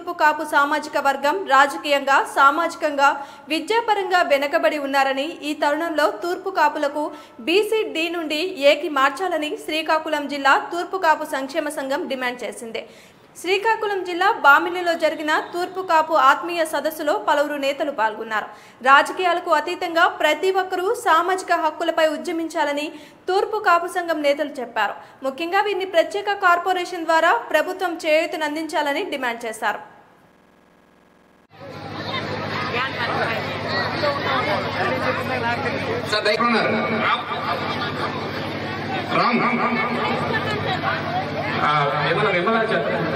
తూర్పు కాపు సామాజిక వర్గం రాజకీయంగా సామాజికంగా విద్యాపరంగా వెనుకబడి ఉన్నారని ఈ తరుణంలో తూర్పు కాపులకు బీసీ డి నుండి ఏకి మార్చాలని శ్రీకాకుళం జిల్లా తూర్పు కాపు సంక్షేమ సంఘం డిమాండ్ చేసింది శ్రీకాకుళం జిల్లా బామిలిలో జరిగిన తూర్పు కాపు ఆత్మీయ సదస్సులో పలువురు నేతలు పాల్గొన్నారు రాజకీయాలకు అతీతంగా ప్రతి ఒక్కరూ సామాజిక హక్కులపై ఉద్యమించాలని తూర్పు కాపు సంఘం నేతలు చెప్పారు ముఖ్యంగా వీరిని ప్రత్యేక కార్పొరేషన్ ద్వారా ప్రభుత్వం చేయూతనందించాలని డిమాండ్ చేశారు సార్ దయకున్నారు రామ్ ఆ, విమల విమల చెప్పండి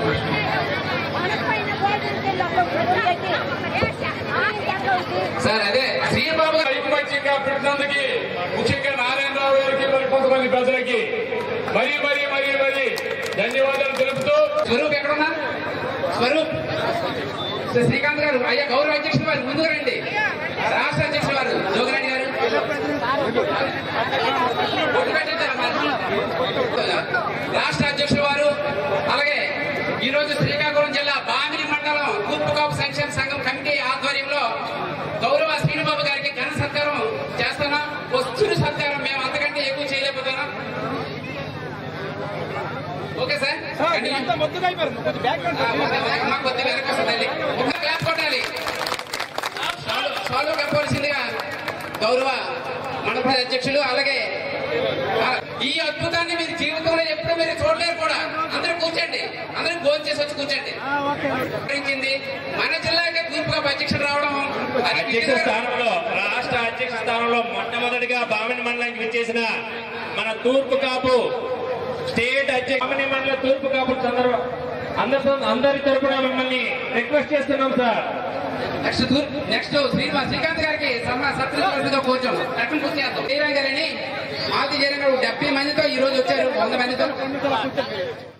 సార్ అదే శ్రీబాబు గారు ఐకమత్యంగా పెట్టినందుకు ముఖ్యంగా నారాయణరావు గారికి మరి కొంతమంది ప్రజలకి మరీ మరీ మరీ మరీ ధన్యవాదాలు తెలుపుతూ స్వరూప్ ఎక్కడున్నా స్వరూప్ సార్ శ్రీకాంత్ గారు అయ్యా గౌరవ అధ్యక్షులు వారు ముందుకు రండి రాష్ట్ర అధ్యక్షులు వారు జోగిరెడ్డి గారు ఒట్టు పెట్టించారా మరి? రాష్ట్ర అధ్యక్షులు వారు అలాగే ఈ రోజు శ్రీకాకుళం జిల్లా బామిని మండలం తూర్పు కాపు సంక్షేమ సంఘం కమిటీ ఆధ్వర్యంలో గౌరవ శ్రీనుబాబు గారికి ఘన సత్కారం చేస్తున్నాం వస్తున్న సత్కారం మేము అంతకంటే ఎక్కువ చేయలేకపోతున్నాం ఓకే సార్ కంటిన్యూ. ఆ, మొత్తం వెనక- మాకు కొద్దిగా వెనక వస్తుందండి. ఒక్క క్లాప్ కొట్టాలి సాల్వ్ సాల్వ్ కప్పవలసిందిగా గౌరవ మండప అధ్యక్షులు అలాగే ఆ, ఈ అద్భుతాన్ని మీరు జీవితంలో ఎప్పుడు మీరు చూడలేరు కూడా అందరూ కూర్చోండి అందరూ భోజనం చేసి వచ్చి కూర్చోండి గురించింది మన జిల్లాకే తూర్పుగా అధ్యక్షుడు రావడం అది అధ్యక్ష నిజంగా- స్థానంలో రాష్ట్ర అధ్యక్ష స్థానంలో మొట్టమొదటిగా బామిని మండలానికి విచ్చేసిన మన తూర్పు కాపు స్టేట్ అధ్యక్ష బామిని మండల తూర్పు కాపు సందర్భ అందరి అందరి తరపున మిమ్మల్ని రిక్వెస్ట్ చేస్తున్నాం సార్ నెక్స్ట్ తూర్- నెక్స్ట్ శ్రీనివాస్ శ్రీకాంత్ గారికి సన్మాన సత్కృతితో కూర్చోం లక్ష్మణ్ పూర్తి చేద్దాం శ్రీరామ్ గారిని మాతి జగన్ గారు డెబ్బై మందితో ఈ రోజు వచ్చారు వంద మందితో